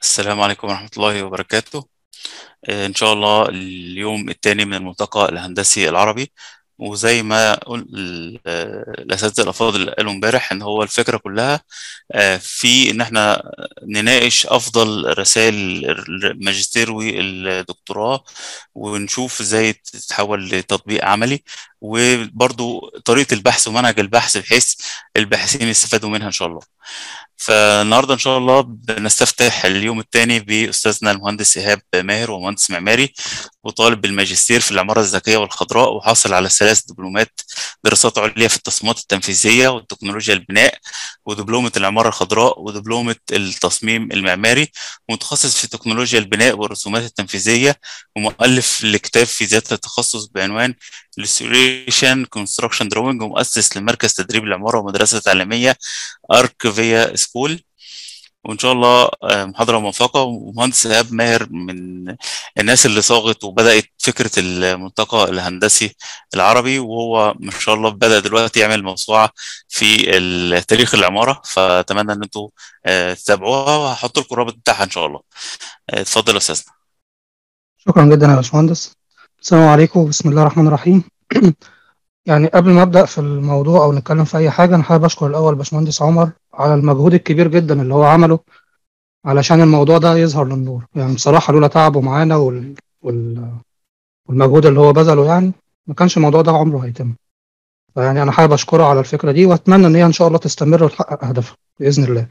السلام عليكم ورحمة الله وبركاته آه، إن شاء الله اليوم الثاني من الملتقى الهندسي العربي وزي ما قل ال- آه، الأساتذة الأفاضل قالوا امبارح إن هو الفكرة كلها آه، في إن إحنا نناقش أفضل رسائل الماجستير والدكتوراه ونشوف إزاي تتحول لتطبيق عملي وبرضو طريقة البحث ومنهج البحث بحيث الباحثين يستفادوا منها إن شاء الله فالنهارده ان شاء الله بنستفتح اليوم الثاني باستاذنا المهندس ايهاب ماهر ومهندس معماري وطالب بالماجستير في العماره الذكيه والخضراء وحاصل على ثلاث دبلومات دراسات عليا في التصميمات التنفيذيه وتكنولوجيا البناء ودبلومه العماره الخضراء ودبلومه التصميم المعماري ومتخصص في تكنولوجيا البناء والرسومات التنفيذيه ومؤلف لكتاب في ذات التخصص بعنوان Illustration Construction Drawing ومؤسس لمركز تدريب العماره ومدرسه تعليميه ارك فيا سكول وان شاء الله آه، محاضره موفقه ومهندس ايهاب ماهر من الناس اللي صاغت وبدات فكره الملتقى الهندسي العربي وهو ما شاء الله بدا دلوقتي يعمل موسوعه في ال- تاريخ العماره فاتمنى ان انتم آه، تتابعوها وهحط لكم الرابط بتاعها ان شاء الله آه، اتفضل يا استاذنا شكرا جدا يا باشمهندس السلام عليكم بسم الله الرحمن الرحيم يعني قبل ما ابدا في الموضوع او نتكلم في اي حاجه انا حابب اشكر الاول باشمهندس عمر على المجهود الكبير جدا اللي هو عمله علشان الموضوع ده يظهر للنور يعني بصراحه لولا تعبه معانا وال... وال... والمجهود اللي هو بذله يعني ما كانش الموضوع ده عمره هيتم فيعني انا حابب اشكره على الفكره دي واتمنى ان هي ان شاء الله تستمر وتحقق اهدافها باذن الله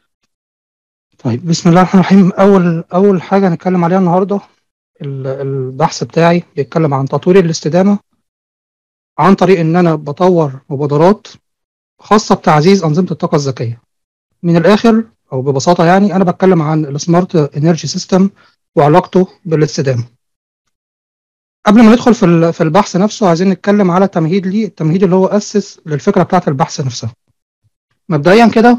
طيب بسم الله الرحمن الرحيم اول اول حاجه هنتكلم عليها النهارده ال- البحث بتاعي بيتكلم عن تطوير الاستدامة عن طريق إن أنا بطور مبادرات خاصة بتعزيز أنظمة الطاقة الذكية من الآخر أو ببساطة يعني أنا بتكلم عن السمارت انرجي سيستم وعلاقته بالاستدامة قبل ما ندخل في ال- في البحث نفسه عايزين نتكلم على تمهيد ليه التمهيد اللي هو أسس للفكرة بتاعة البحث نفسها مبدئيا كده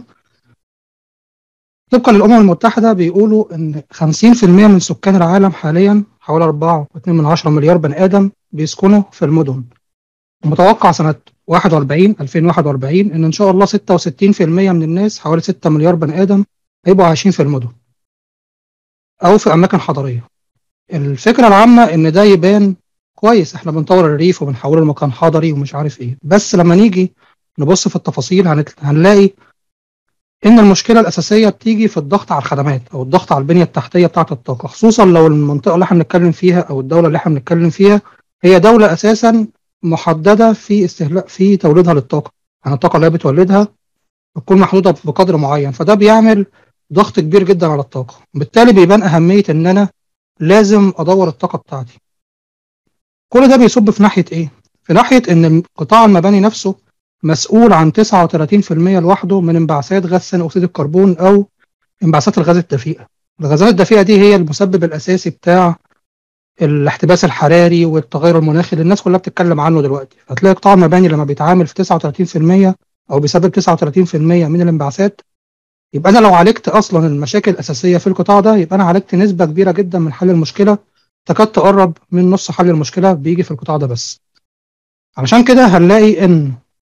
طبقا للأمم المتحدة بيقولوا إن 50% من سكان العالم حاليا حوالي 4.2 مليار بني آدم بيسكنوا في المدن متوقع سنة 41 2041 إن إن شاء الله 66% من الناس حوالي 6 مليار بني آدم هيبقوا عايشين في المدن أو في أماكن حضرية الفكرة العامة إن ده يبان كويس إحنا بنطور الريف وبنحوله لمكان حضري ومش عارف إيه بس لما نيجي نبص في التفاصيل هنت- هنلاقي إن المشكلة الأساسية بتيجي في الضغط على الخدمات أو الضغط على البنية التحتية بتاعة الطاقة خصوصا لو المنطقة اللي إحنا بنتكلم فيها أو الدولة اللي إحنا بنتكلم فيها هي دولة أساسا محددة في استهلاك في توليدها للطاقة يعني الطاقة اللي هي بتولدها بتكون محدودة بقدر معين فده بيعمل ضغط كبير جدا على الطاقة بالتالي بيبان أهمية إن أنا لازم أدور الطاقة بتاعتي كل ده بيصب في ناحية إيه؟ في ناحية إن قطاع المباني نفسه مسؤول عن 39% لوحده من انبعاثات غاز ثاني أكسيد الكربون أو انبعاثات الغاز الدفيئة الغازات الدفيئة دي هي المسبب الأساسي بتاع الاحتباس الحراري والتغير المناخي اللي الناس كلها بتتكلم عنه دلوقتي هتلاقي قطاع المباني لما بيتعامل في 39% او بيسبب 39% من الانبعاثات يبقى انا لو عالجت اصلا المشاكل الاساسيه في القطاع ده يبقى انا عالجت نسبه كبيره جدا من حل المشكله تكاد تقرب من نص حل المشكله بيجي في القطاع ده بس علشان كده هنلاقي ان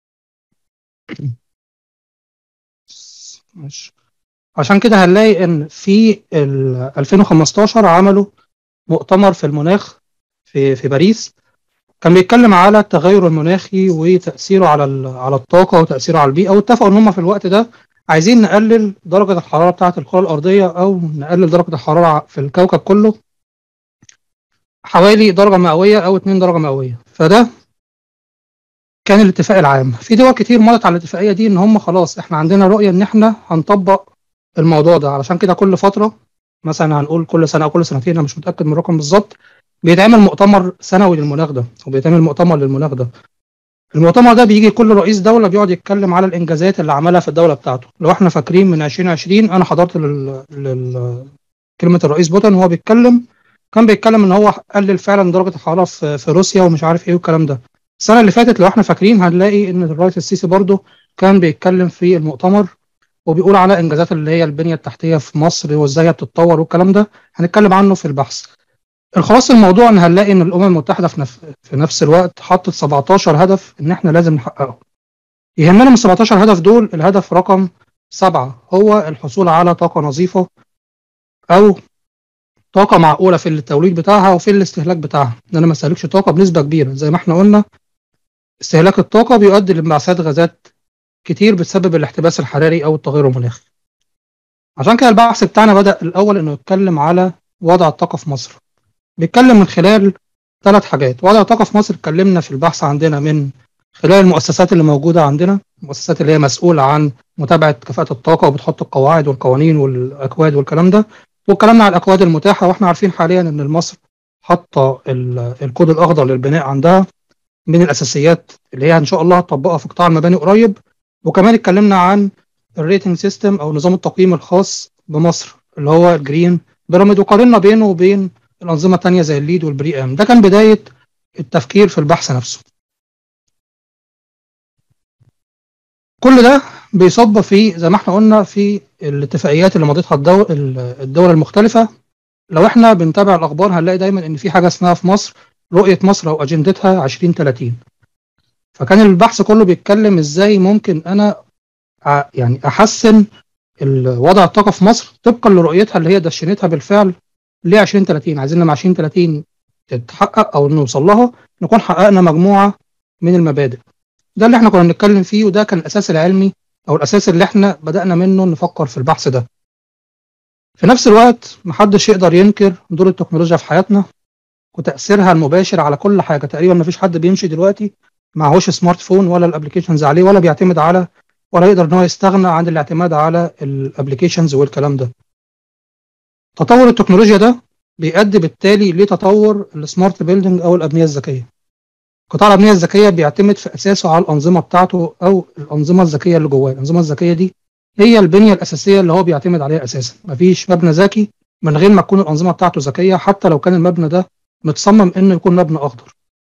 ماشي. عشان كده هنلاقي ان في ال 2015 عملوا مؤتمر في المناخ في في باريس كان بيتكلم على التغير المناخي وتأثيره على ال- على الطاقة وتأثيره على البيئة واتفقوا إن هم في الوقت ده عايزين نقلل درجة الحرارة بتاعة الكرة الأرضية أو نقلل درجة الحرارة في الكوكب كله حوالي درجة مئوية أو 2 درجة مئوية فده كان الاتفاق العام في دول كتير مضت على الاتفاقية دي إن هم خلاص إحنا عندنا رؤية إن إحنا هنطبق الموضوع ده علشان كده كل فترة مثلا هنقول كل سنة أو كل سنتين أنا مش متأكد من الرقم بالظبط بيتعمل مؤتمر سنوي للمناخ ده وبيتعمل مؤتمر للمناخ ده المؤتمر ده بيجي كل رئيس دولة بيقعد يتكلم على الإنجازات اللي عملها في الدولة بتاعته لو احنا فاكرين من 2020 أنا حضرت لل... لل... كلمة الرئيس بوتين وهو بيتكلم كان بيتكلم إن هو قلل فعلا درجة الحرارة في... في روسيا ومش عارف إيه والكلام ده السنة اللي فاتت لو احنا فاكرين هنلاقي إن الرئيس السيسي برضه كان بيتكلم في المؤتمر وبيقول على إنجازات اللي هي البنية التحتية في مصر وإزاي هي بتتطور والكلام ده هنتكلم عنه في البحث الخلاص الموضوع ان هنلاقي ان الامم المتحده في, نف... في نفس الوقت حطت 17 هدف ان احنا لازم نحققه يهمنا من 17 هدف دول الهدف رقم سبعة هو الحصول على طاقة نظيفة او طاقه معقوله في التوليد بتاعها وفي الاستهلاك بتاعها ان انا ما استهلكش طاقه بنسبه كبيره زي ما احنا قلنا استهلاك الطاقه بيؤدي لانبعاثات غازات كتير بتسبب الاحتباس الحراري او التغير المناخي عشان كده البحث بتاعنا بدأ الأول إنه يتكلم على وضع الطاقة في مصر بيتكلم من خلال ثلاث حاجات وضع الطاقة في مصر اتكلمنا في البحث عندنا من خلال المؤسسات اللي موجودة عندنا المؤسسات اللي هي مسؤولة عن متابعة كفاءة الطاقة وبتحط القواعد والقوانين والأكواد والكلام ده واتكلمنا على الأكواد المتاحة واحنا عارفين حاليا إن مصر حاطة الكود الأخضر للبناء عندها من الأساسيات اللي هي إن شاء الله هتطبقها في قطاع المباني قريب وكمان اتكلمنا عن الريتنج سيستم او نظام التقييم الخاص بمصر اللي هو الجرين بيراميد وقارنا بينه وبين الانظمه الثانيه زي الليد والبري ام ده كان بدايه التفكير في البحث نفسه كل ده بيصب في زي ما احنا قلنا في الاتفاقيات اللي مضيتها الدول الدول المختلفه لو احنا بنتابع الاخبار هنلاقي دايما ان في حاجه اسمها في مصر رؤيه مصر او اجندتها 2030 فكان البحث كله بيتكلم ازاي ممكن انا يعني احسن وضع الطاقه في مصر طبقا لرؤيتها اللي هي دشنتها بالفعل ل 2030 عايزين لما 2030 تتحقق او نوصل لها نكون حققنا مجموعه من المبادئ ده اللي احنا كنا بنتكلم فيه وده كان الاساس العلمي او الاساس اللي احنا بدانا منه نفكر في البحث ده في نفس الوقت محدش يقدر ينكر دور التكنولوجيا في حياتنا وتاثيرها المباشر على كل حاجه تقريبا مفيش حد بيمشي دلوقتي معهوش سمارت فون ولا الابلكيشنز عليه ولا بيعتمد على ولا يقدر ان هو يستغنى عن الاعتماد على الابلكيشنز والكلام ده تطور التكنولوجيا ده بيؤدي بالتالي لتطور السمارت بيلدينج او الابنيه الذكيه قطاع الابنيه الذكيه بيعتمد في اساسه على الانظمه بتاعته او الانظمه الذكيه اللي جواه الانظمه الذكيه دي هي البنيه الاساسيه اللي هو بيعتمد عليها اساسا مفيش مبنى ذكي من غير ما تكون الانظمه بتاعته ذكيه حتى لو كان المبنى ده متصمم انه يكون مبنى اخضر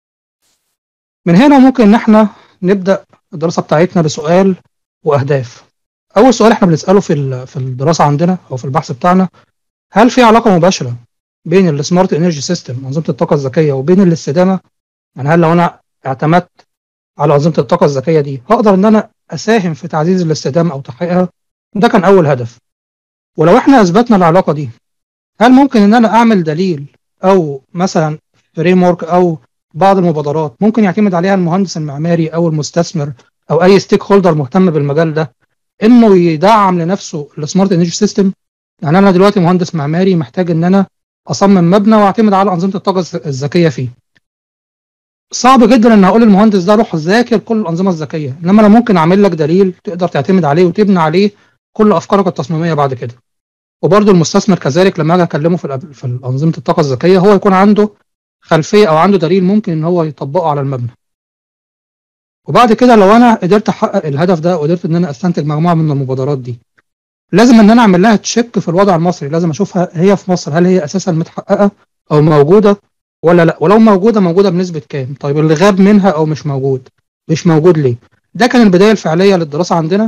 من هنا ممكن ان احنا نبدا الدراسه بتاعتنا بسؤال واهداف اول سؤال احنا بنساله في في الدراسه عندنا او في البحث بتاعنا هل في علاقه مباشره بين السمارت انرجي سيستم انظمه الطاقه الذكيه وبين الاستدامه يعني هل لو انا اعتمدت على انظمه الطاقه الذكيه دي هقدر ان انا اساهم في تعزيز الاستدامه او تحقيقها ده كان اول هدف ولو احنا اثبتنا العلاقه دي هل ممكن ان انا اعمل دليل او مثلا فريم او بعض المبادرات ممكن يعتمد عليها المهندس المعماري او المستثمر او اي ستيك هولدر مهتم بالمجال ده انه يدعم لنفسه السمارت انرجي سيستم يعني انا دلوقتي مهندس معماري محتاج ان انا اصمم مبنى واعتمد على انظمه الطاقه الذكيه فيه صعب جدا ان اقول للمهندس ده روح ذاكر كل الانظمه الذكيه انما انا ممكن اعمل لك دليل تقدر تعتمد عليه وتبني عليه كل افكارك التصميميه بعد كده وبرضه المستثمر كذلك لما اجي اكلمه في في انظمه الطاقه الذكيه هو يكون عنده خلفيه او عنده دليل ممكن ان هو يطبقه على المبنى وبعد كده لو انا قدرت احقق الهدف ده وقدرت ان انا استنتج مجموعه من المبادرات دي لازم ان انا اعمل لها تشيك في الوضع المصري لازم اشوفها هي في مصر هل هي اساسا متحققه او موجوده ولا لا ولو موجوده موجوده بنسبه كام طيب اللي غاب منها او مش موجود مش موجود ليه ده كان البدايه الفعليه للدراسه عندنا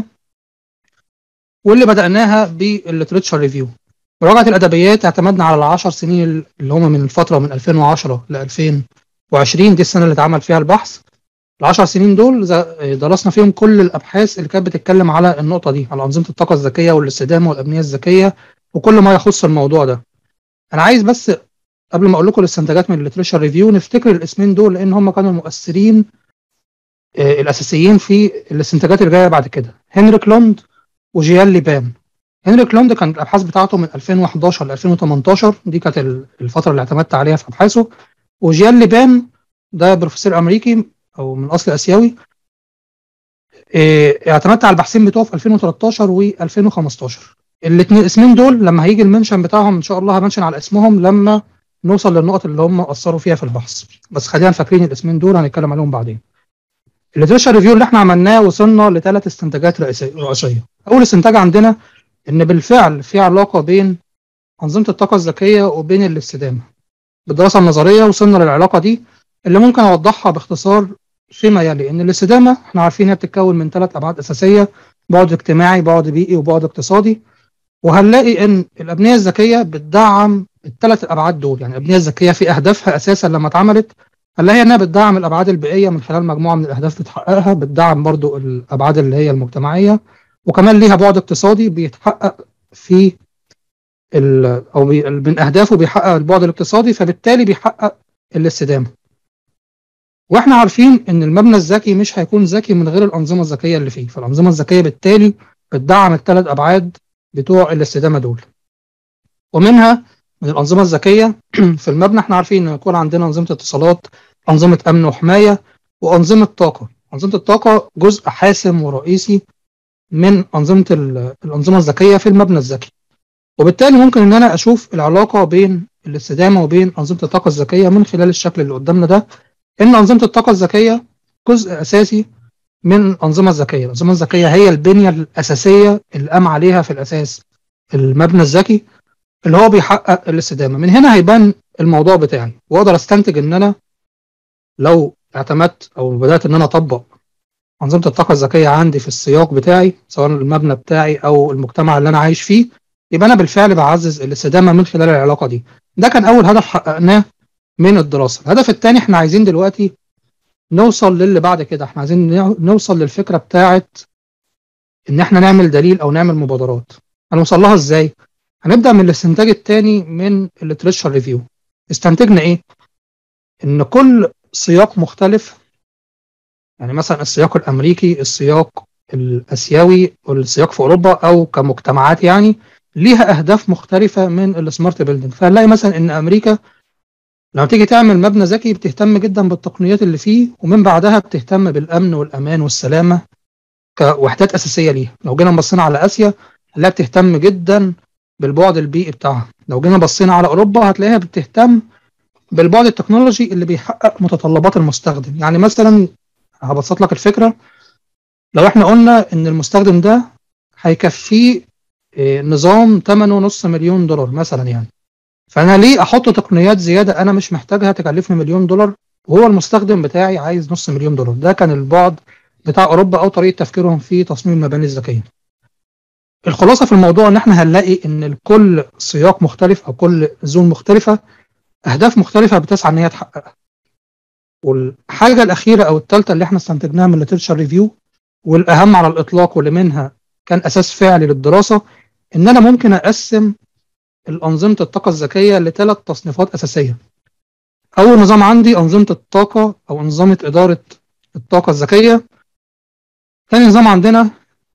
واللي بداناها بالليتريتشر ريفيو مراجعه الادبيات اعتمدنا على العشر سنين اللي هم من الفتره من 2010 ل 2020 دي السنه اللي اتعمل فيها البحث العشر سنين دول درسنا فيهم كل الابحاث اللي كانت بتتكلم على النقطه دي على انظمه الطاقه الذكيه والاستدامه والابنيه الذكيه وكل ما يخص الموضوع ده انا عايز بس قبل ما اقول لكم الاستنتاجات من الليترشر ريفيو نفتكر الاسمين دول لان هم كانوا المؤثرين الاساسيين في الاستنتاجات اللي جايه بعد كده هنريك لوند وجيال ليبان هنريك لوند كانت الابحاث بتاعته من 2011 ل 2018 دي كانت الفتره اللي اعتمدت عليها في ابحاثه وجيال ليبان ده بروفيسور امريكي او من اصل اسيوي اعتمدت على البحثين بتوعه في 2013 و2015 الاثنين الاسمين دول لما هيجي المنشن بتاعهم ان شاء الله همنشن على اسمهم لما نوصل للنقط اللي هم اثروا فيها في البحث بس خلينا فاكرين الاسمين دول هنتكلم عليهم بعدين الليترشر ريفيو اللي احنا عملناه وصلنا لثلاث استنتاجات رئيسيه اول استنتاج عندنا ان بالفعل في علاقه بين انظمه الطاقه الذكيه وبين الاستدامه بالدراسه النظريه وصلنا للعلاقه دي اللي ممكن اوضحها باختصار فيما يلي ان الاستدامه احنا عارفين هي بتتكون من ثلاث ابعاد اساسيه بعد اجتماعي بعد بيئي وبعد اقتصادي وهنلاقي ان الابنيه الذكيه بتدعم الثلاث الابعاد دول يعني الابنيه الذكيه في اهدافها اساسا لما اتعملت هنلاقي انها بتدعم الابعاد البيئيه من خلال مجموعه من الاهداف بتحققها بتدعم برضو الابعاد اللي هي المجتمعيه وكمان ليها بعد اقتصادي بيتحقق في او من اهدافه بيحقق البعد الاقتصادي فبالتالي بيحقق الاستدامه واحنا عارفين ان المبنى الذكي مش هيكون ذكي من غير الانظمه الذكيه اللي فيه فالانظمه الذكيه بالتالي بتدعم الثلاث ابعاد بتوع الاستدامه دول ومنها من الانظمه الذكيه في المبنى احنا عارفين ان يكون عندنا انظمه اتصالات انظمه امن وحمايه وانظمه طاقه انظمه الطاقه جزء حاسم ورئيسي من انظمه الانظمه الذكيه في المبنى الذكي وبالتالي ممكن ان انا اشوف العلاقه بين الاستدامه وبين انظمه الطاقه الذكيه من خلال الشكل اللي قدامنا ده ان انظمه الطاقه الذكيه جزء اساسي من الانظمه الذكيه الانظمه الذكيه هي البنيه الاساسيه اللي قام عليها في الاساس المبنى الذكي اللي هو بيحقق الاستدامه من هنا هيبان الموضوع بتاعي واقدر استنتج ان انا لو اعتمدت او بدات ان انا اطبق انظمه الطاقه الذكيه عندي في السياق بتاعي سواء المبنى بتاعي او المجتمع اللي انا عايش فيه يبقى انا بالفعل بعزز الاستدامه من خلال العلاقه دي ده كان اول هدف حققناه من الدراسه الهدف الثاني احنا عايزين دلوقتي نوصل للي بعد كده احنا عايزين نوصل للفكره بتاعه ان احنا نعمل دليل او نعمل مبادرات هنوصل لها ازاي هنبدا من الاستنتاج الثاني من الليترشر ريفيو استنتجنا ايه ان كل سياق مختلف يعني مثلا السياق الامريكي السياق الاسيوي والسياق في اوروبا او كمجتمعات يعني ليها اهداف مختلفه من السمارت بيلدينج فهنلاقي مثلا ان امريكا لما تيجي تعمل مبنى ذكي بتهتم جدا بالتقنيات اللي فيه ومن بعدها بتهتم بالامن والامان والسلامه كوحدات اساسيه ليها لو جينا بصينا على اسيا هنلاقيها بتهتم جدا بالبعد البيئي بتاعها لو جينا بصينا على اوروبا هتلاقيها بتهتم بالبعد التكنولوجي اللي بيحقق متطلبات المستخدم يعني مثلا هبسط لك الفكره لو احنا قلنا ان المستخدم ده هيكفيه نظام ثمنه نص مليون دولار مثلا يعني فانا ليه احط تقنيات زياده انا مش محتاجها تكلفني مليون دولار وهو المستخدم بتاعي عايز نص مليون دولار ده كان البعد بتاع اوروبا او طريقه تفكيرهم في تصميم المباني الذكيه الخلاصه في الموضوع ان احنا هنلاقي ان كل سياق مختلف او كل زون مختلفه اهداف مختلفه بتسعى ان هي تحققها والحاجه الاخيره او الثالثه اللي احنا استنتجناها من الليترشر ريفيو والاهم على الاطلاق واللي منها كان اساس فعلي للدراسه ان انا ممكن اقسم الانظمه الطاقه الذكيه لثلاث تصنيفات اساسيه اول نظام عندي انظمه الطاقه او انظمه اداره الطاقه الذكيه ثاني نظام عندنا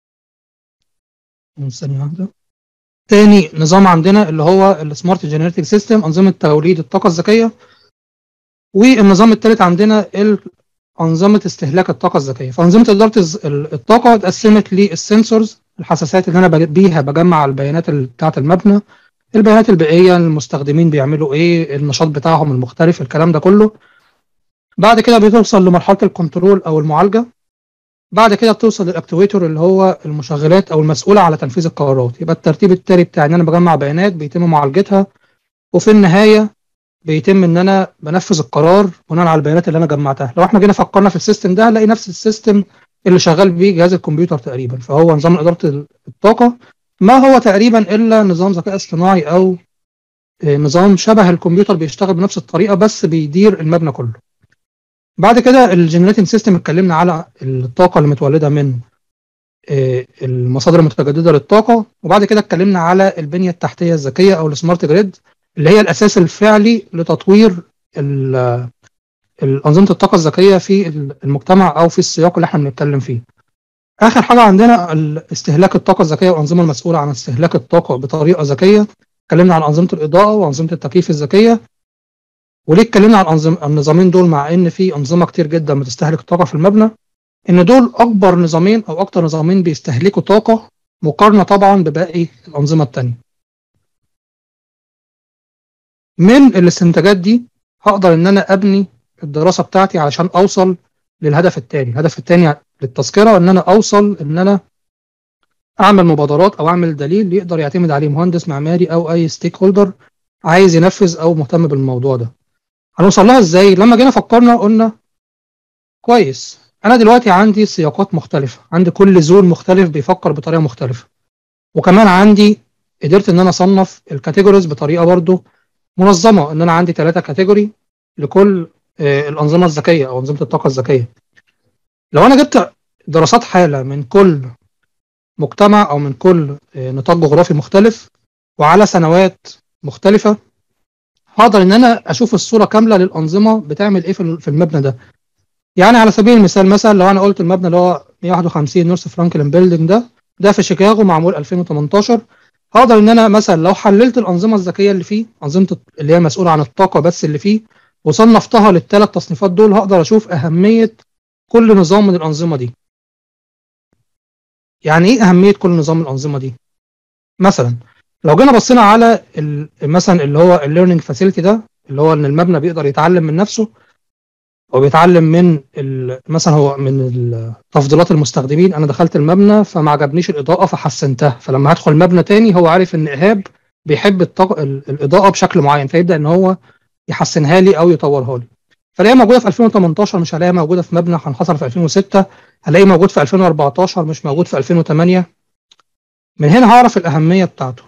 ثانيه واحده تاني نظام عندنا اللي هو السمارت جنريتنج سيستم انظمه توليد الطاقه الذكيه والنظام الثالث عندنا انظمه استهلاك الطاقه الذكيه فانظمه اداره الطاقه اتقسمت للسنسورز الحساسات اللي انا بيها بجمع البيانات بتاعه المبنى البيانات البيئيه المستخدمين بيعملوا ايه النشاط بتاعهم المختلف الكلام ده كله بعد كده بتوصل لمرحله الكنترول او المعالجه بعد كده بتوصل للاكتويتور اللي هو المشغلات او المسؤوله على تنفيذ القرارات يبقى الترتيب التالي بتاع ان انا بجمع بيانات بيتم معالجتها وفي النهايه بيتم ان انا بنفذ القرار بناء على البيانات اللي انا جمعتها لو احنا جينا فكرنا في السيستم ده هنلاقي نفس السيستم اللي شغال بيه جهاز الكمبيوتر تقريبا فهو نظام اداره الطاقه ما هو تقريبا الا نظام ذكاء اصطناعي او نظام شبه الكمبيوتر بيشتغل بنفس الطريقه بس بيدير المبنى كله بعد كده الجنريتنج سيستم اتكلمنا على الطاقه اللي متولده من المصادر المتجدده للطاقه وبعد كده اتكلمنا على البنيه التحتيه الذكيه او السمارت جريد اللي هي الاساس الفعلي لتطوير انظمه الطاقه الذكيه في المجتمع او في السياق اللي احنا بنتكلم فيه اخر حاجه عندنا استهلاك الطاقه الذكيه والانظمه المسؤوله عن استهلاك الطاقه بطريقه ذكيه اتكلمنا عن انظمه الاضاءه وانظمه التكييف الذكيه وليه اتكلمنا عن أنظم... النظامين دول مع ان في انظمه كتير جدا بتستهلك الطاقه في المبنى ان دول اكبر نظامين او اكتر نظامين بيستهلكوا طاقه مقارنه طبعا بباقي الانظمه التانية من الاستنتاجات دي هقدر ان انا ابني الدراسه بتاعتي علشان اوصل للهدف الثاني الهدف الثاني للتذكره ان انا اوصل ان انا اعمل مبادرات او اعمل دليل يقدر يعتمد عليه مهندس معماري او اي ستيك هولدر عايز ينفذ او مهتم بالموضوع ده هنوصل لها ازاي لما جينا فكرنا قلنا كويس انا دلوقتي عندي سياقات مختلفه عندي كل زون مختلف بيفكر بطريقه مختلفه وكمان عندي قدرت ان انا اصنف الكاتيجوريز بطريقه برضو منظمه ان انا عندي ثلاثه كاتيجوري لكل الانظمه الذكيه او انظمه الطاقه الذكيه لو انا جبت دراسات حاله من كل مجتمع او من كل نطاق جغرافي مختلف وعلى سنوات مختلفه هقدر ان انا اشوف الصوره كامله للانظمه بتعمل ايه في المبنى ده يعني على سبيل المثال مثلا لو انا قلت المبنى اللي هو 151 نورث فرانكلين بيلدينج ده ده في شيكاغو معمول 2018 هقدر ان انا مثلا لو حللت الانظمه الذكيه اللي فيه انظمه اللي هي مسؤوله عن الطاقه بس اللي فيه وصنفتها للثلاث تصنيفات دول هقدر اشوف اهميه كل نظام من الانظمه دي يعني ايه اهميه كل نظام من الانظمه دي مثلا لو جينا بصينا على مثلا اللي هو الليرنينج فاسيلتي ده اللي هو ان المبنى بيقدر يتعلم من نفسه او بيتعلم من مثلا هو من تفضيلات المستخدمين انا دخلت المبنى فما عجبنيش الاضاءه فحسنتها فلما هدخل مبنى تاني هو عارف ان ايهاب بيحب الطق... الاضاءه بشكل معين فيبدا ان هو يحسنها لي او يطورها لي فلاقيها موجوده في 2018 مش هلاقيها موجوده في مبنى هنحصل في 2006 هلاقيه موجود في 2014 مش موجود في 2008 من هنا هعرف الاهميه بتاعته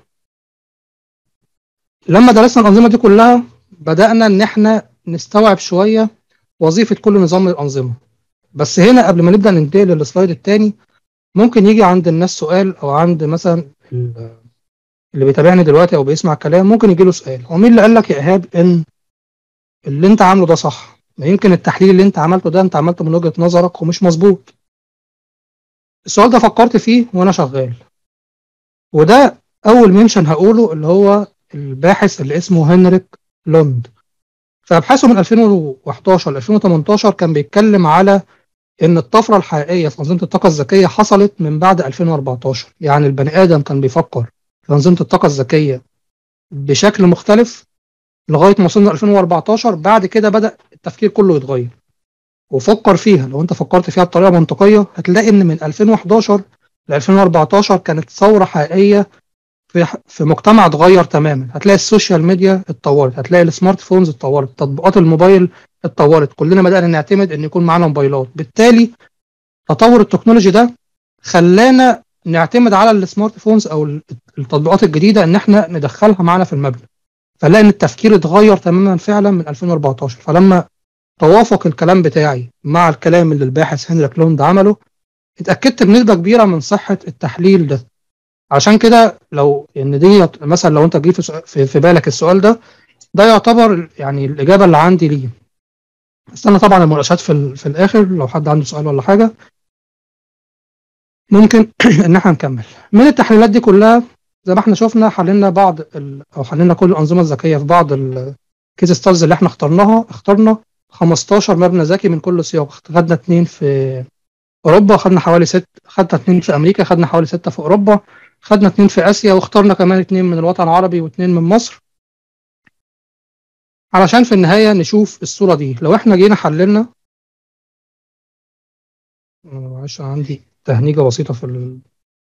لما درسنا الانظمه دي كلها بدانا ان احنا نستوعب شويه وظيفه كل نظام من الانظمه بس هنا قبل ما نبدا ننتقل للسلايد الثاني ممكن يجي عند الناس سؤال او عند مثلا اللي بيتابعني دلوقتي او بيسمع الكلام ممكن يجي له سؤال هو مين اللي قال لك يا ايهاب ان اللي انت عامله ده صح ما يمكن التحليل اللي انت عملته ده انت عملته من وجهه نظرك ومش مظبوط السؤال ده فكرت فيه وانا شغال وده اول منشن هقوله اللي هو الباحث اللي اسمه هنريك لوند في ابحاثه من 2011 ل 2018 كان بيتكلم على ان الطفره الحقيقيه في انظمه الطاقه الذكيه حصلت من بعد 2014 يعني البني ادم كان بيفكر في انظمه الطاقه الذكيه بشكل مختلف لغايه ما وصلنا 2014 بعد كده بدا التفكير كله يتغير وفكر فيها لو انت فكرت فيها بطريقه منطقيه هتلاقي ان من 2011 ل 2014 كانت ثوره حقيقيه في في مجتمع اتغير تماما هتلاقي السوشيال ميديا اتطورت هتلاقي السمارت فونز اتطورت تطبيقات الموبايل اتطورت كلنا بدانا نعتمد ان يكون معانا موبايلات بالتالي تطور التكنولوجي ده خلانا نعتمد على السمارت فونز او التطبيقات الجديده ان احنا ندخلها معانا في المبنى فنلاقي ان التفكير اتغير تماما فعلا من 2014 فلما توافق الكلام بتاعي مع الكلام اللي الباحث هنريك لوند عمله اتاكدت بنسبه كبيره من صحه التحليل ده عشان كده لو ان دي مثلا لو انت جه في, في بالك السؤال ده ده يعتبر يعني الاجابه اللي عندي ليه استنى طبعا المناقشات في, في الاخر لو حد عنده سؤال ولا حاجه ممكن ان احنا نكمل من التحليلات دي كلها زي ما احنا شفنا حللنا بعض او حللنا كل الانظمه الذكيه في بعض الكيس ستارز اللي احنا اخترناها اخترنا 15 مبنى ذكي من كل سياق خدنا اثنين في اوروبا خدنا حوالي ست خدنا اثنين في امريكا خدنا حوالي سته في اوروبا خدنا اثنين في اسيا واخترنا كمان اثنين من الوطن العربي واثنين من مصر علشان في النهايه نشوف الصوره دي لو احنا جينا حللنا معلش عندي تهنيجه بسيطه في ال...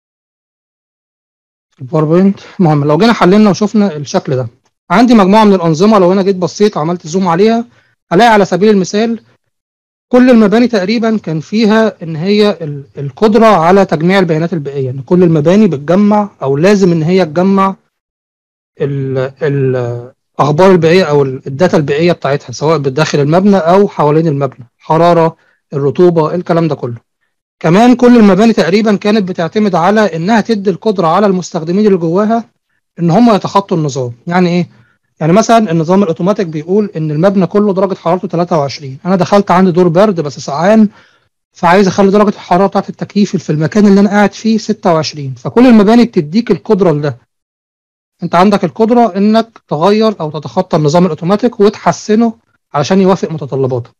في الباوربوينت المهم لو جينا حللنا وشفنا الشكل ده عندي مجموعه من الانظمه لو انا جيت بصيت وعملت زوم عليها هلاقي على سبيل المثال كل المباني تقريبا كان فيها ان هي القدره على تجميع البيانات البيئيه ان كل المباني بتجمع او لازم ان هي تجمع الاخبار البيئيه او الداتا البيئيه بتاعتها سواء بداخل المبنى او حوالين المبنى حراره الرطوبه الكلام ده كله كمان كل المباني تقريبا كانت بتعتمد على انها تدي القدره على المستخدمين اللي جواها ان هم يتخطوا النظام يعني ايه يعني مثلا النظام الاوتوماتيك بيقول ان المبنى كله درجه حرارته 23 انا دخلت عندي دور برد بس سقعان فعايز اخلي درجه الحراره بتاعه التكييف في المكان اللي انا قاعد فيه 26 فكل المباني بتديك القدره لده انت عندك القدره انك تغير او تتخطى النظام الاوتوماتيك وتحسنه علشان يوافق متطلباتك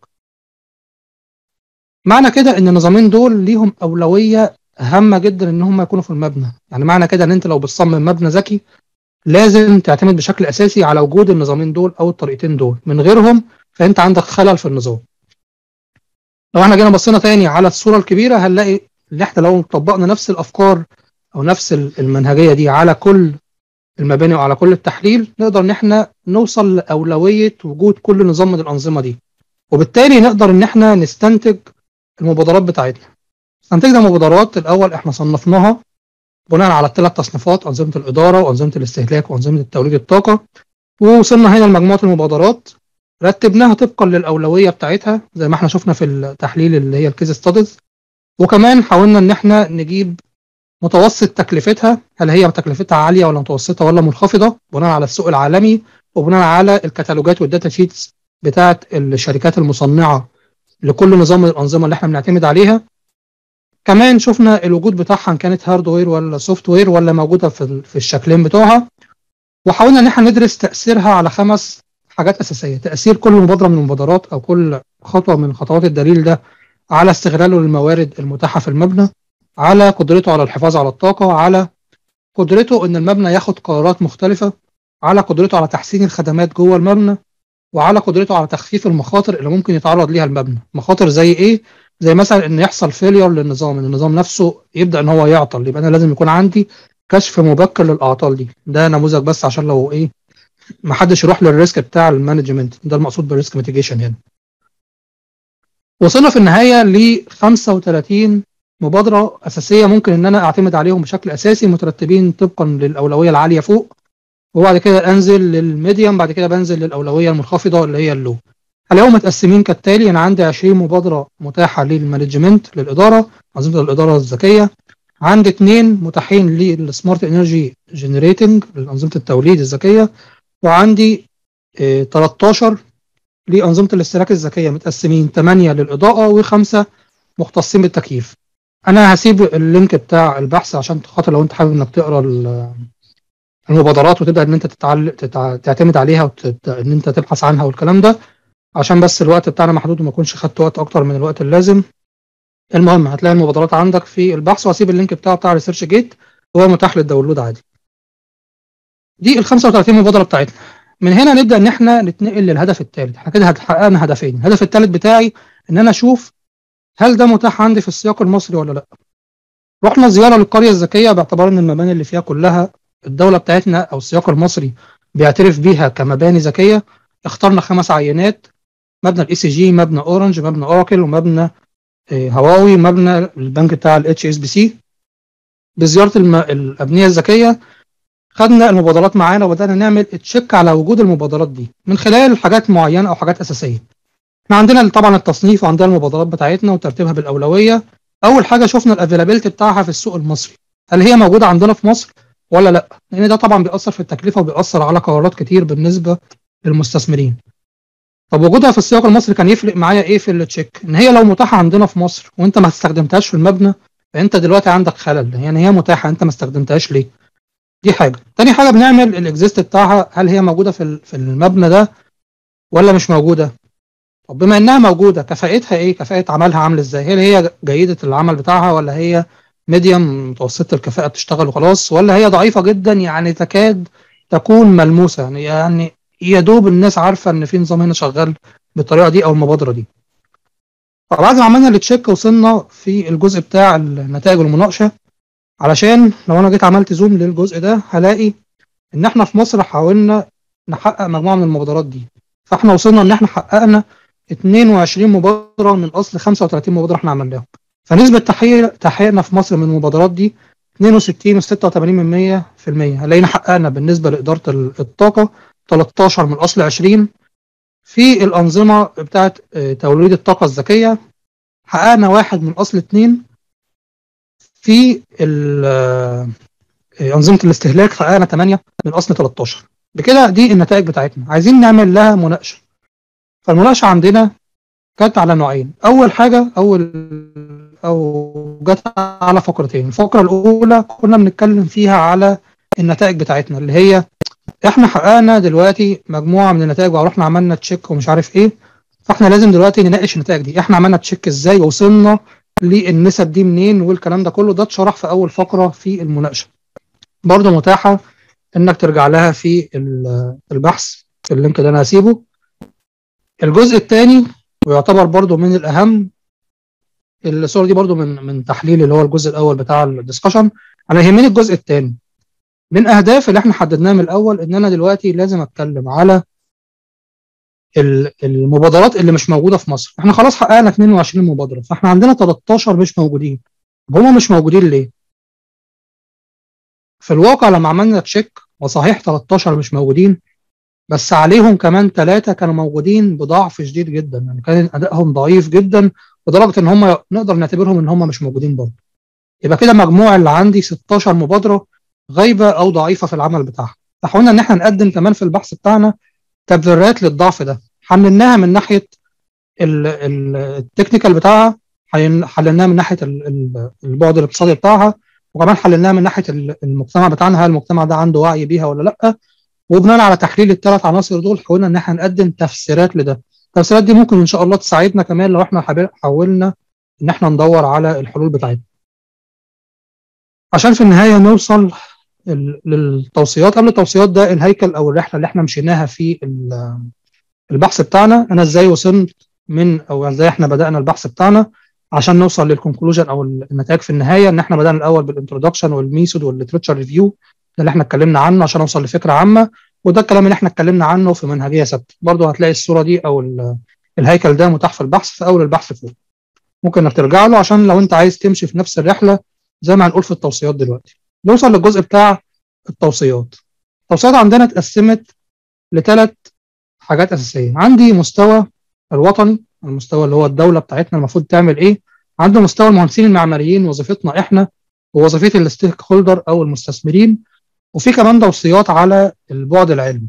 معنى كده ان النظامين دول ليهم اولويه هامه جدا ان هم يكونوا في المبنى يعني معنى كده ان انت لو بتصمم مبنى ذكي لازم تعتمد بشكل اساسي على وجود النظامين دول او الطريقتين دول من غيرهم فانت عندك خلل في النظام لو احنا جينا بصينا تاني على الصوره الكبيره هنلاقي ان احنا لو طبقنا نفس الافكار او نفس المنهجيه دي على كل المباني وعلى كل التحليل نقدر ان احنا نوصل لاولويه وجود كل نظام من الانظمه دي وبالتالي نقدر ان احنا نستنتج المبادرات بتاعتنا استنتجنا مبادرات الاول احنا صنفناها بناء على الثلاث تصنيفات أنظمة الإدارة وأنظمة الاستهلاك وأنظمة توليد الطاقة ووصلنا هنا لمجموعة المبادرات رتبناها طبقا للأولوية بتاعتها زي ما احنا شفنا في التحليل اللي هي الكيز ستاديز وكمان حاولنا إن احنا نجيب متوسط تكلفتها هل هي تكلفتها عاليه ولا متوسطه ولا منخفضه بناء على السوق العالمي وبناء على الكتالوجات والداتا شيتس بتاعه الشركات المصنعه لكل نظام من الانظمه اللي احنا بنعتمد عليها كمان شفنا الوجود بتاعها ان كانت هاردوير ولا سوفت وير ولا موجوده في في الشكلين بتوعها وحاولنا ان احنا ندرس تاثيرها على خمس حاجات اساسيه تاثير كل مبادره من المبادرات او كل خطوه من خطوات الدليل ده على استغلاله للموارد المتاحه في المبنى على قدرته على الحفاظ على الطاقه على قدرته ان المبنى ياخد قرارات مختلفه على قدرته على تحسين الخدمات جوه المبنى وعلى قدرته على تخفيف المخاطر اللي ممكن يتعرض ليها المبنى مخاطر زي ايه زي مثلا ان يحصل فيلير للنظام ان النظام نفسه يبدا ان هو يعطل يبقى انا لازم يكون عندي كشف مبكر للاعطال دي ده نموذج بس عشان لو ايه ما حدش يروح للريسك بتاع المانجمنت ده المقصود بالريسك ميتيجيشن هنا وصلنا في النهايه ل 35 مبادره اساسيه ممكن ان انا اعتمد عليهم بشكل اساسي مترتبين طبقا للاولويه العاليه فوق وبعد كده انزل للميديوم بعد كده بنزل للاولويه المنخفضه اللي هي اللو هلاقيهم متقسمين كالتالي انا عندي 20 مبادره متاحه للمانجمنت للاداره انظمه الاداره الذكيه عندي اثنين متاحين للسمارت انرجي جنريتنج لانظمه التوليد الذكيه وعندي اه 13 لانظمه الاستهلاك الذكيه متقسمين 8 للاضاءه وخمسه مختصين بالتكييف انا هسيب اللينك بتاع البحث عشان خاطر لو انت حابب انك تقرا المبادرات وتبدا ان انت تتعل... تتع... تعتمد عليها وتبدا ان انت تبحث عنها والكلام ده عشان بس الوقت بتاعنا محدود وما اكونش خدت وقت اكتر من الوقت اللازم المهم هتلاقي المبادرات عندك في البحث وهسيب اللينك بتاعه بتاع ريسيرش جيت وهو متاح للداونلود عادي دي ال 35 مبادره بتاعتنا من هنا نبدا ان احنا نتنقل للهدف الثالث احنا كده حققنا هدفين الهدف الثالث بتاعي ان انا اشوف هل ده متاح عندي في السياق المصري ولا لا رحنا زياره للقريه الذكيه باعتبار ان المباني اللي فيها كلها الدوله بتاعتنا او السياق المصري بيعترف بيها كمباني ذكيه اخترنا خمس عينات مبنى الاي سي جي مبنى اورنج مبنى اوراكل ومبنى هواوي مبنى البنك بتاع الاتش اس بي سي بزياره الم... الابنيه الذكيه خدنا المبادرات معانا وبدانا نعمل تشيك على وجود المبادرات دي من خلال حاجات معينه او حاجات اساسيه احنا عندنا طبعا التصنيف وعندنا المبادرات بتاعتنا وترتيبها بالاولويه اول حاجه شفنا الافيلابيلتي بتاعها في السوق المصري هل هي موجوده عندنا في مصر ولا لا لان ده طبعا بيأثر في التكلفه وبيأثر على قرارات كتير بالنسبه للمستثمرين طب وجودها في السياق المصري كان يفرق معايا ايه في التشيك ان هي لو متاحه عندنا في مصر وانت ما استخدمتهاش في المبنى فانت دلوقتي عندك خلل يعني هي متاحه انت ما استخدمتهاش ليه دي حاجه تاني حاجه بنعمل الاكزيست بتاعها هل هي موجوده في في المبنى ده ولا مش موجوده طب بما انها موجوده كفاءتها ايه كفاءه عملها عامله ازاي هل هي جيده العمل بتاعها ولا هي ميديوم متوسطه الكفاءه بتشتغل وخلاص ولا هي ضعيفه جدا يعني تكاد تكون ملموسه يعني يعني يا دوب الناس عارفه ان في نظام هنا شغال بالطريقه دي او المبادره دي بعد ما عملنا التشيك وصلنا في الجزء بتاع النتائج المناقشه علشان لو انا جيت عملت زوم للجزء ده هلاقي ان احنا في مصر حاولنا نحقق مجموعه من المبادرات دي فاحنا وصلنا ان احنا حققنا 22 مبادره من اصل 35 مبادره احنا عملناهم فنسبه تحقيق تحقيقنا في مصر من المبادرات دي 62 و86 من 100% هلاقينا حققنا بالنسبه لاداره الطاقه 13 من اصل 20 في الانظمه بتاعه توليد الطاقه الذكيه حققنا واحد من اصل 2 في انظمه الاستهلاك حققنا 8 من اصل 13 بكده دي النتائج بتاعتنا عايزين نعمل لها مناقشه فالمناقشه عندنا كانت على نوعين اول حاجه اول او جت على فقرتين الفقره الاولى كنا بنتكلم فيها على النتائج بتاعتنا اللي هي احنا حققنا دلوقتي مجموعه من النتائج ورحنا عملنا تشيك ومش عارف ايه فاحنا لازم دلوقتي نناقش النتائج دي احنا عملنا تشيك ازاي ووصلنا للنسب دي منين والكلام ده كله ده اتشرح في اول فقره في المناقشه برضه متاحه انك ترجع لها في البحث في اللينك ده انا هسيبه الجزء الثاني ويعتبر برضه من الاهم الصوره دي برضه من من تحليل اللي هو الجزء الاول بتاع الدسكشن انا يهمني الجزء الثاني من اهداف اللي احنا حددناها من الاول ان انا دلوقتي لازم اتكلم على المبادرات اللي مش موجوده في مصر احنا خلاص حققنا 22 مبادره فاحنا عندنا 13 مش موجودين هم مش موجودين ليه في الواقع لما عملنا تشيك وصحيح 13 مش موجودين بس عليهم كمان ثلاثه كانوا موجودين بضعف شديد جدا يعني كان ادائهم ضعيف جدا لدرجه ان هم نقدر نعتبرهم ان هم مش موجودين برضه يبقى كده مجموع اللي عندي 16 مبادره غايبه او ضعيفه في العمل بتاعها فحاولنا ان احنا نقدم كمان في البحث بتاعنا تبريرات للضعف ده حللناها من ناحيه التكنيكال بتاعها حللناها من ناحيه البعد الاقتصادي بتاعها وكمان حللناها من ناحيه المجتمع بتاعنا هل المجتمع ده عنده وعي بيها ولا لا وبناء على تحليل الثلاث عناصر دول حاولنا ان احنا نقدم تفسيرات لده التفسيرات دي ممكن ان شاء الله تساعدنا كمان لو احنا حاولنا ان احنا ندور على الحلول بتاعتنا عشان في النهايه نوصل للتوصيات قبل التوصيات ده الهيكل او الرحله اللي احنا مشيناها في البحث بتاعنا انا ازاي وصلت من او ازاي احنا بدانا البحث بتاعنا عشان نوصل للكونكلوجن او النتائج في النهايه ان احنا بدانا الاول بالانترودكشن والميثود والليترشر ريفيو ده اللي احنا اتكلمنا عنه عشان اوصل لفكره عامه وده الكلام اللي احنا اتكلمنا عنه في منهجيه ثابته برضه هتلاقي الصوره دي او الهيكل ده متاح في البحث في اول البحث فوق ممكن انك ترجع له عشان لو انت عايز تمشي في نفس الرحله زي ما هنقول في التوصيات دلوقتي نوصل للجزء بتاع التوصيات التوصيات عندنا اتقسمت لثلاث حاجات اساسيه عندي مستوى الوطني المستوى اللي هو الدوله بتاعتنا المفروض تعمل ايه عنده مستوى المهندسين المعماريين وظيفتنا احنا ووظيفه الستيك هولدر او المستثمرين وفي كمان توصيات على البعد العلمي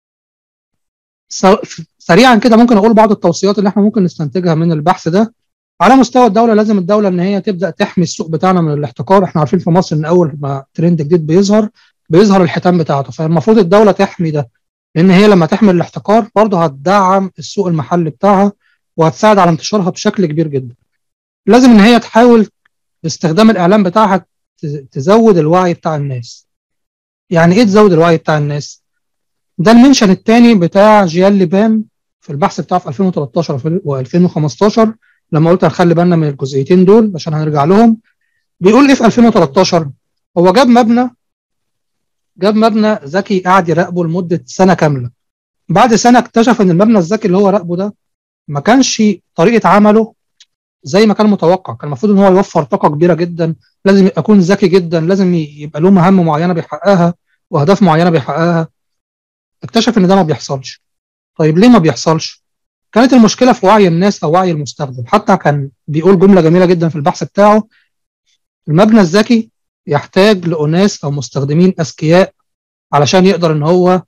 سريعا كده ممكن اقول بعض التوصيات اللي احنا ممكن نستنتجها من البحث ده على مستوى الدوله لازم الدوله ان هي تبدا تحمي السوق بتاعنا من الاحتكار احنا عارفين في مصر ان اول ما ترند جديد بيظهر بيظهر الحيتان بتاعته فالمفروض الدوله تحمي ده لان هي لما تحمي الاحتكار برضه هتدعم السوق المحلي بتاعها وهتساعد على انتشارها بشكل كبير جدا لازم ان هي تحاول باستخدام الاعلام بتاعها تزود الوعي بتاع الناس يعني ايه تزود الوعي بتاع الناس ده المنشن الثاني بتاع جيال ليبان في البحث بتاعه في 2013 و2015 لما قلت هنخلي بالنا من الجزئيتين دول عشان هنرجع لهم بيقول ايه في 2013 هو جاب مبنى جاب مبنى ذكي قعد يراقبه لمده سنه كامله بعد سنه اكتشف ان المبنى الذكي اللي هو راقبه ده ما كانش طريقه عمله زي ما كان متوقع كان المفروض ان هو يوفر طاقه كبيره جدا لازم يكون ذكي جدا لازم يبقى له مهام معينه بيحققها واهداف معينه بيحققها اكتشف ان ده ما بيحصلش طيب ليه ما بيحصلش كانت المشكله في وعي الناس او وعي المستخدم حتى كان بيقول جمله جميله جدا في البحث بتاعه المبنى الذكي يحتاج لاناس او مستخدمين اذكياء علشان يقدر ان هو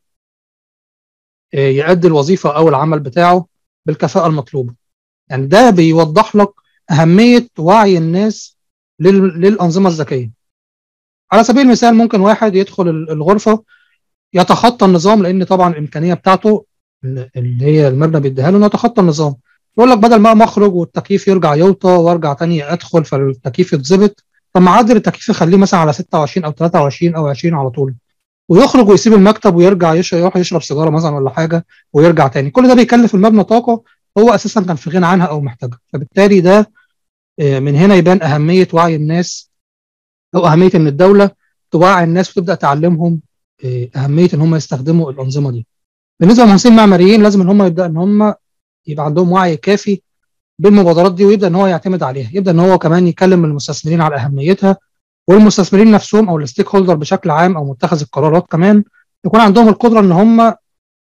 يؤدي الوظيفه او العمل بتاعه بالكفاءه المطلوبه يعني ده بيوضح لك اهميه وعي الناس للانظمه الذكيه على سبيل المثال ممكن واحد يدخل الغرفه يتخطى النظام لان طبعا الامكانيه بتاعته اللي هي المبنى بيديها له انه يتخطى النظام يقول لك بدل ما اخرج والتكييف يرجع يوطى وارجع تاني ادخل فالتكييف يتظبط طب ما عدل التكييف يخليه مثلا على 26 او 23 او 20 على طول ويخرج ويسيب المكتب ويرجع يروح يشرب سيجاره مثلا ولا حاجه ويرجع تاني كل ده بيكلف المبنى طاقه هو اساسا كان في غنى عنها او محتاجها فبالتالي ده من هنا يبان اهميه وعي الناس او اهميه ان الدوله توعي الناس وتبدا تعلمهم اهميه ان هم يستخدموا الانظمه دي بالنسبه للمهندسين المعماريين لازم ان هم يبدا ان هم يبقى عندهم وعي كافي بالمبادرات دي ويبدا ان هو يعتمد عليها يبدا ان هو كمان يكلم المستثمرين على اهميتها والمستثمرين نفسهم او الستيك هولدر بشكل عام او متخذ القرارات كمان يكون عندهم القدره ان هم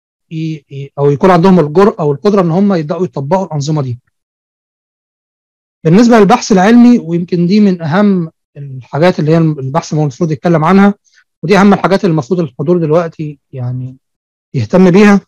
او يكون عندهم الجرأة او القدره ان هم يبداوا يطبقوا الانظمه دي. بالنسبه للبحث العلمي ويمكن دي من اهم الحاجات اللي هي البحث المفروض يتكلم عنها ودي اهم الحاجات اللي المفروض الحضور دلوقتي يعني يهتم بيها.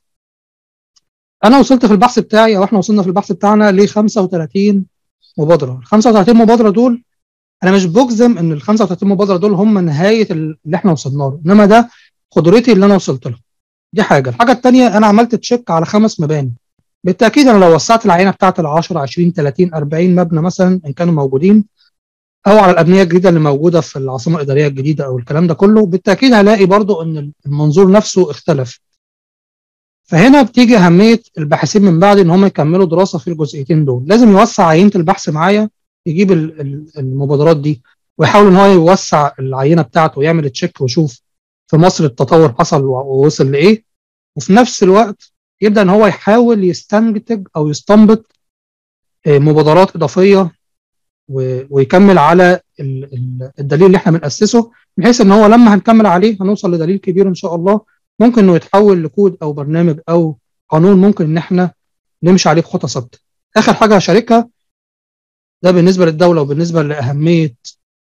انا وصلت في البحث بتاعي او احنا وصلنا في البحث بتاعنا ل 35 مبادره، ال 35 مبادره دول انا مش بجزم ان ال 35 مبادره دول هم نهايه اللي احنا وصلنا له، انما ده قدرتي اللي انا وصلت له. دي حاجه الحاجه الثانيه انا عملت تشيك على خمس مباني بالتاكيد انا لو وسعت العينه بتاعت ال 10 20 30 40 مبنى مثلا ان كانوا موجودين او على الابنيه الجديده اللي موجوده في العاصمه الاداريه الجديده او الكلام ده كله بالتاكيد هلاقي برضو ان المنظور نفسه اختلف فهنا بتيجي اهميه الباحثين من بعد ان هم يكملوا دراسه في الجزئيتين دول لازم يوسع عينه البحث معايا يجيب المبادرات دي ويحاول ان هو يوسع العينه بتاعته ويعمل تشيك ويشوف في مصر التطور حصل ووصل لايه وفي نفس الوقت يبدا ان هو يحاول يستنتج او يستنبط مبادرات اضافيه ويكمل على الدليل اللي احنا بناسسه بحيث ان هو لما هنكمل عليه هنوصل لدليل كبير ان شاء الله ممكن انه يتحول لكود او برنامج او قانون ممكن ان احنا نمشي عليه بخطى ثابته. اخر حاجه هشاركها ده بالنسبه للدوله وبالنسبه لاهميه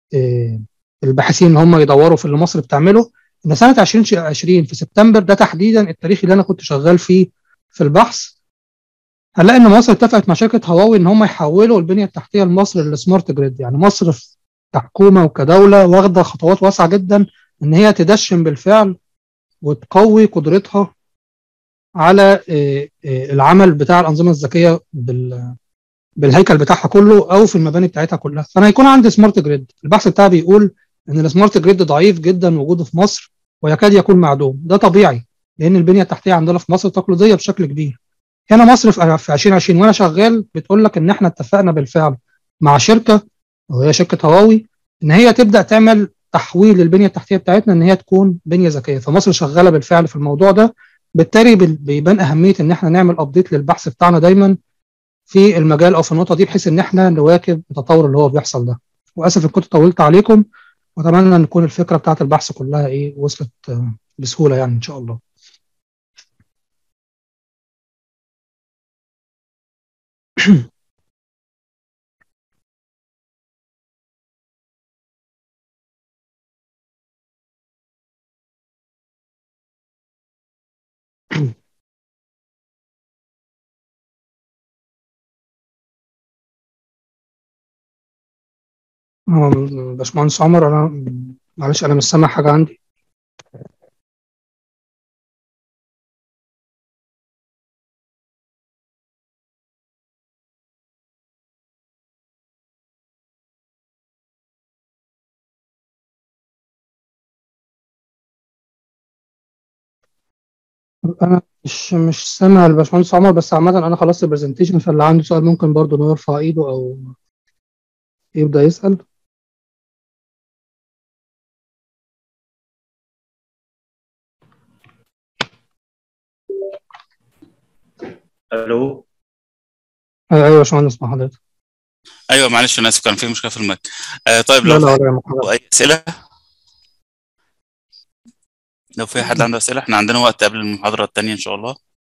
آه، الباحثين ان هم يدوروا في اللي مصر بتعمله ان سنه 2020 في سبتمبر ده تحديدا التاريخ اللي انا كنت شغال فيه في البحث هنلاقي ان مصر اتفقت مع شركه هواوي ان هم يحولوا البنيه التحتيه لمصر للسمارت جريد يعني مصر في- كحكومه وكدوله واخده خطوات واسعه جدا ان هي تدشن بالفعل وتقوي قدرتها على آه، آه، العمل بتاع الانظمه الذكيه بال بالهيكل بتاعها كله او في المباني بتاعتها كلها فانا هيكون عندي سمارت جريد البحث بتاعي بيقول ان السمارت جريد ضعيف جدا وجوده في مصر ويكاد يكون معدوم ده طبيعي لان البنيه التحتيه عندنا في مصر تقليديه بشكل كبير هنا مصر في في 2020 وانا شغال بتقول لك ان احنا اتفقنا بالفعل مع شركه وهي شركه هواوي ان هي تبدا تعمل تحويل للبنيه التحتيه بتاعتنا ان هي تكون بنيه ذكيه فمصر شغاله بالفعل في الموضوع ده بالتالي بال- بيبان اهميه ان احنا نعمل ابديت للبحث بتاعنا دايما في المجال او في النقطه دي بحيث ان احنا نواكب التطور اللي هو بيحصل ده واسف ان كنت طولت عليكم واتمنى ان تكون الفكره بتاعت البحث كلها ايه وصلت آه، بسهوله يعني ان شاء الله آه، باشمهندس عمر انا معلش انا مش سامع حاجه عندي انا مش مش سامع الباشمهندس عمر بس عامه انا خلصت البرزنتيشن فاللي عنده سؤال ممكن برضه انه يرفع ايده او يبدا يسال الو ايوه يا باشمهندس مع حضرتك ايوه معلش انا اسف كان في مشكله في المايك آه طيب لا لو لا في ولا يهمك حضرتك. اي اسئله لو في حد عنده اسئله احنا عندنا وقت قبل المحاضره الثانيه ان شاء الله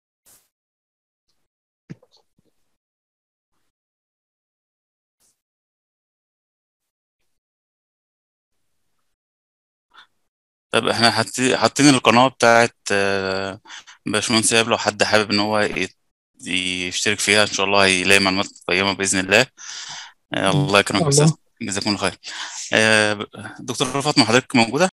طيب احنا حاطين حاطين القناه بتاعت آه، باشمهندس ايهاب لو حد حابب ان هو يت- يشترك فيها ان شاء الله هيلاقي معلومات قيمه باذن الله آه، الله يكرمك يا الله. استاذ جزاكم الله خير آه، دكتور فاطمه حضرتك موجوده